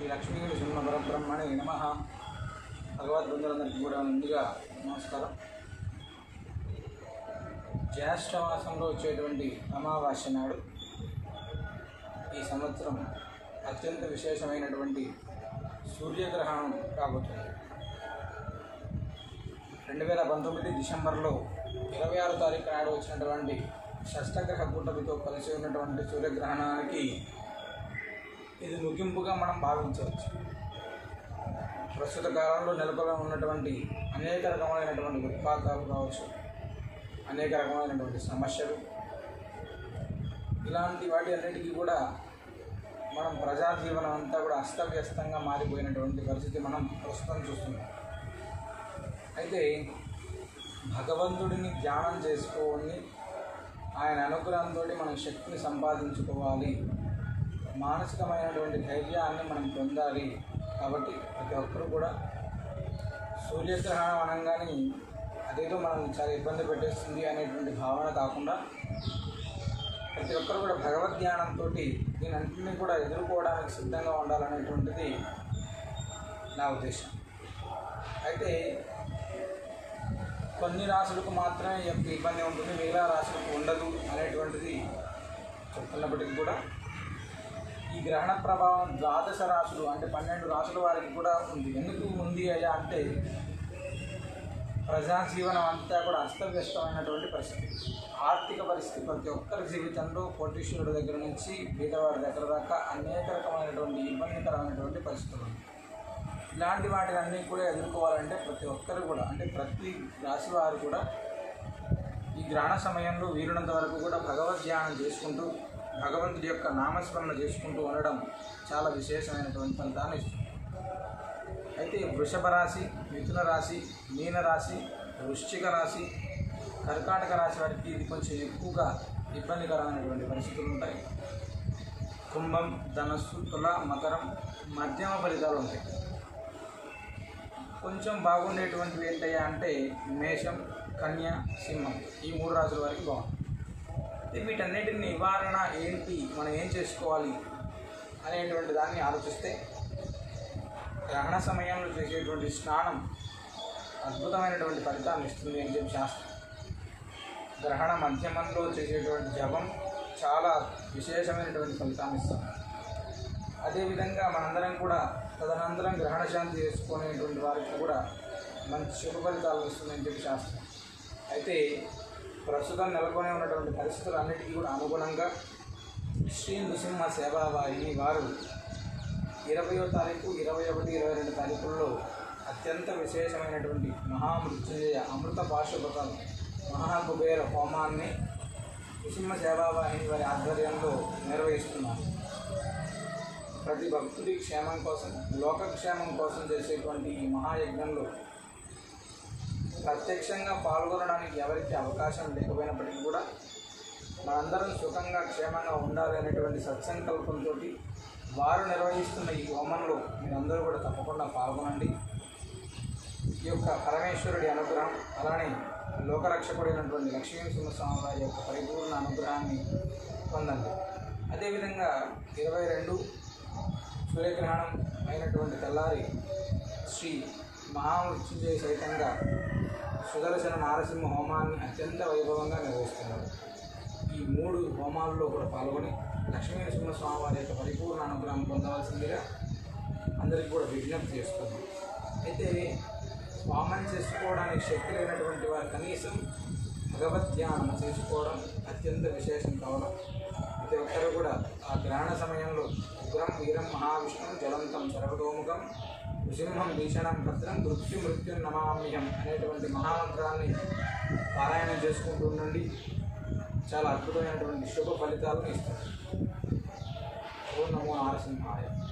శ్రీ లక్ష్మీ నృసింహ పరబ్రహ్మణే నమ భగవద్బంధులందరికీ కూడా ముందుగా నమస్కారం జ్యేష్ఠ మాసంలో వచ్చేటువంటి అమావాస్య నాడు ఈ సంవత్సరం అత్యంత విశేషమైనటువంటి సూర్యగ్రహణం రాబోతుంది రెండు వేల పంతొమ్మిది డిసెంబర్లో ఇరవై ఆరో తారీఖు నాడు వచ్చినటువంటి షష్టగ్రహ కూటమితో కలిసి ఉన్నటువంటి సూర్యగ్రహణానికి ఇది ముగింపుగా మనం భావించవచ్చు ప్రస్తుత కాలంలో నెలకొల ఉన్నటువంటి అనేక రకమైనటువంటి ఉత్పాతాలు కావచ్చు అనేక రకమైనటువంటి సమస్యలు ఇలాంటి వాటి అన్నిటికీ కూడా మనం ప్రజా జీవనం అంతా కూడా అస్తవ్యస్తంగా మారిపోయినటువంటి పరిస్థితి మనం ప్రస్తుతం చూస్తున్నాం అయితే భగవంతుడిని ధ్యానం చేసుకొని ఆయన అనుగ్రహంతో మనం శక్తిని సంపాదించుకోవాలి మానసికమైనటువంటి ధైర్యాన్ని మనం పొందాలి కాబట్టి ప్రతి ఒక్కరు కూడా సూర్యగ్రహణం అనగానే అదేదో మనం చాలా ఇబ్బంది పెట్టేస్తుంది అనేటువంటి భావన కాకుండా ప్రతి ఒక్కరు కూడా భగవద్ జ్ఞానంతో దీని అన్నింటినీ కూడా ఎదుర్కోవడానికి సిద్ధంగా ఉండాలనేటువంటిది నా ఉద్దేశం అయితే కొన్ని రాశులకు మాత్రమే ఈ యొక్క ఇబ్బంది ఉంటుంది మిగతా రాశులకు ఉండదు అనేటువంటిది చెప్తున్నప్పటికీ కూడా ఈ గ్రహణ ప్రభావం ద్వాదశ రాశులు అంటే పన్నెండు రాశుల వారికి కూడా ఉంది ఎందుకు ఉంది అయ్యా అంటే ప్రజా జీవనం అంతా కూడా అస్తవ్యస్తమైనటువంటి పరిస్థితి ఆర్థిక పరిస్థితి ప్రతి ఒక్కరి జీవితంలో కోటీశ్వరుడి దగ్గర నుంచి బీదవాడి దగ్గర దాకా అనేక రకమైనటువంటి ఇబ్బందికరమైనటువంటి పరిస్థితులు ఉన్నాయి ఇలాంటి వాటిని అన్నీ కూడా ఎదుర్కోవాలంటే ప్రతి ఒక్కరు కూడా అంటే ప్రతి రాశి వారు కూడా ఈ గ్రహణ సమయంలో వీరునంత వరకు కూడా భగవద్ ధ్యానం చేసుకుంటూ భగవంతుడి యొక్క నామస్మరణ చేసుకుంటూ ఉండడం చాలా విశేషమైనటువంటి ఫలితాన్ని ఇస్తుంది అయితే వృషభ రాశి మిథున రాశి మీన రాశి వృశ్చిక రాశి కర్కాటక రాశి వారికి ఇది కొంచెం ఎక్కువగా ఇబ్బందికరమైనటువంటి పరిస్థితులు ఉంటాయి కుంభం ధనస్సు తుల మకరం మధ్యమ ఫలితాలు ఉంటాయి కొంచెం బాగుండేటువంటివి ఏంటయ్యా అంటే మేషం కన్య సింహం ఈ మూడు రాసుల వారికి బాగుంది వీటన్నిటిని నివారణ ఏంటి మనం ఏం చేసుకోవాలి అనేటువంటి దాన్ని ఆలోచిస్తే గ్రహణ సమయంలో చేసేటువంటి స్నానం అద్భుతమైనటువంటి ఫలితాన్ని ఇస్తుంది అని చెప్పి శాస్త్రం గ్రహణ మధ్యమంలో చేసేటువంటి జపం చాలా విశేషమైనటువంటి ఫలితాన్ని ఇస్తుంది అదేవిధంగా మనందరం కూడా తదనంతరం గ్రహణ శాంతి చేసుకునేటువంటి వారికి కూడా మంచి శుభ ఫలితాలు ఇస్తుందని చెప్పి శాస్త్రం అయితే ప్రస్తుతం నెలకొని ఉన్నటువంటి పరిస్థితులన్నిటికీ కూడా అనుగుణంగా శ్రీ నృసింహ సేవావాహిని వారు ఇరవయో తారీఖు ఇరవై ఒకటి ఇరవై రెండు తారీఖుల్లో అత్యంత విశేషమైనటువంటి మహామృత్యుంజయ అమృత పాశుపతాలు మహాకుబేర హోమాన్ని నృసింహ సేవావాహిని వారి ఆధ్వర్యంలో నిర్వహిస్తున్నారు ప్రతి భక్తుడి క్షేమం కోసం లోకక్షేమం కోసం చేసేటువంటి ఈ మహాయజ్ఞంలో ప్రత్యక్షంగా పాల్గొనడానికి ఎవరికి అవకాశం లేకపోయినప్పటికీ కూడా మనందరం సుఖంగా క్షేమంగా ఉండాలి అనేటువంటి సత్సంకల్పంతో వారు నిర్వహిస్తున్న ఈ హోమంలో మీరందరూ కూడా తప్పకుండా పాల్గొనండి ఈ యొక్క పరమేశ్వరుడి అనుగ్రహం అలానే లోకరక్షకుడైనటువంటి లక్ష్మీనరసింహస్వామి వారి యొక్క పరిపూర్ణ అనుగ్రహాన్ని పొందండి అదేవిధంగా ఇరవై రెండు సూర్యగ్రహణం అయినటువంటి తెల్లారి శ్రీ మహామృత్యుంజయ సహితంగా సుదర్శన నారసింహ హోమాన్ని అత్యంత వైభవంగా నిర్వహిస్తున్నారు ఈ మూడు హోమాల్లో కూడా పాల్గొని లక్ష్మీ నరసింహస్వామి వారి యొక్క పరిపూర్ణ అనుగ్రహం పొందవలసిందిగా అందరికీ కూడా విజ్ఞప్తి చేస్తున్నాం అయితే స్వామని చేసుకోవడానికి శక్తి లేనటువంటి వారు కనీసం భగవద్ ధ్యానం చేసుకోవడం అత్యంత విశేషం కావడం ప్రతి ఒక్కరు కూడా ఆ గ్రహణ సమయంలో ఉగ్రం వీరం మహావిష్ణుం జ్వలంతం సర్వతోముఖం నృసింహం భీషణం భద్రం మృత్యు మృత్యు నమామ్యం అనేటువంటి మహామంత్రాన్ని పారాయణం చేసుకుంటూ ఉండండి చాలా అద్భుతమైనటువంటి శుభ ఫలితాలను ఇస్తుంది ఓం నమో నారసింహాయ